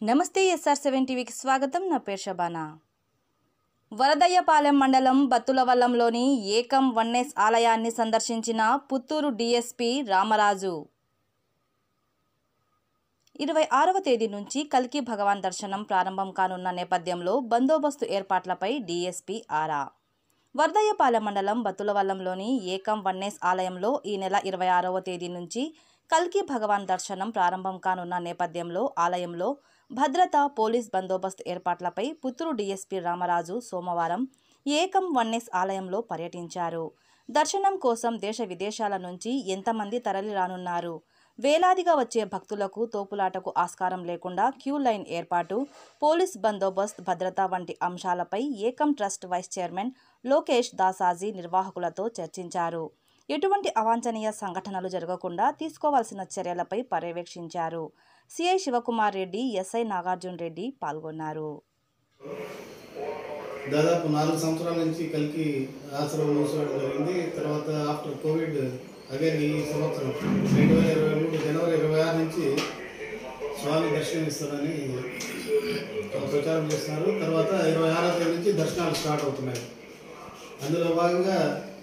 నమస్తే SR seven టీవీకి స్వాగతం నా పేరు షబానా వరదయ్యపాలెం మండలం బత్తులవల్లంలోని ఏకం వన్నెస్ ఆలయాన్ని సందర్శించిన పుత్తూరు డీఎస్పీ రామరాజు ఇరవై ఆరవ తేదీ నుంచి కల్కి భగవాన్ దర్శనం ప్రారంభం కానున్న నేపథ్యంలో బందోబస్తు ఏర్పాట్లపై డీఎస్పీ ఆరా వరదయ్యపాలెం మండలం బతులవల్లంలోని ఏకం వన్నేస్ ఆలయంలో ఈ నెల ఇరవై ఆరవ తేదీ నుంచి కల్కి భగవాన్ దర్శనం ప్రారంభం కానున్న నేపథ్యంలో ఆలయంలో భద్రత పోలీస్ బందోబస్తు ఏర్పాట్లపై పుత్తూరు డీఎస్పీ రామరాజు సోమవారం ఏకం వన్నేస్ ఆలయంలో పర్యటించారు దర్శనం కోసం దేశ విదేశాల నుంచి ఎంతమంది తరలి రానున్నారు వేలాదిగా వచ్చే భక్తులకు తోపులాటకు ఆస్కారం లేకుండా క్యూ లైన్ ఏర్పాటు పోలీస్ బందోబస్త్ భద్రత వంటి అంశాలపై ఏకం trust vice chairman Lokesh Dasaji నిర్వాహకులతో చర్చించారు ఎటువంటి అవాంఛనీయ సంఘటనలు జరగకుండా తీసుకోవాల్సిన చర్యలపై పర్యవేక్షించారు సిఐ శివకుమార్ రెడ్డి ఎస్ఐ నాగార్జున రెడ్డి పాల్గొన్నారు దాదాపు నాలుగు సంవత్సరాల నుంచి కలికి ఆశ్రమం మూసుకోవడం జరిగింది తర్వాత ఆఫ్టర్ కోవిడ్ అగైన్ ఈ సంవత్సరం రెండు వేల ఇరవై మూడు జనవరి ఇరవై ఆరు నుంచి స్వామి దర్శనం ఇస్తారని ప్రచారం చేస్తున్నారు తర్వాత ఇరవై ఆరో తేదీ నుంచి దర్శనాలు స్టార్ట్ అవుతున్నాయి అందులో భాగంగా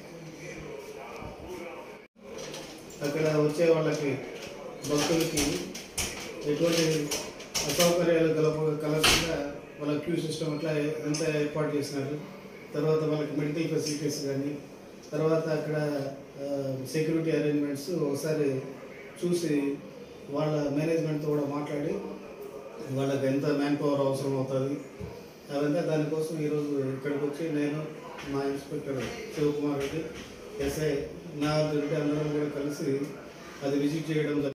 అక్కడ వచ్చే వాళ్ళకి భక్తులకి ఎటువంటి అసౌకర్యాలు కలప కలగకుండా వాళ్ళ క్యూ సిస్టమ్ అట్లా ఎంత ఏర్పాటు చేసినారు తర్వాత వాళ్ళకి మెడికల్ ఫెసిలిటీస్ కానీ తర్వాత అక్కడ సెక్యూరిటీ అరేంజ్మెంట్స్ ఒకసారి చూసి వాళ్ళ మేనేజ్మెంట్తో కూడా మాట్లాడి వాళ్ళకి ఎంత మ్యాన్ పవర్ అవసరం అవుతుంది అదంతా దానికోసం ఈరోజు ఇక్కడికి వచ్చి నేను మా ఇన్స్పెక్టర్ శివకుమార్ రెడ్డి ఎస్ఐ నా రెడ్డి అందరం కూడా కలిసి అది విజిట్ చేయడం జరిగింది.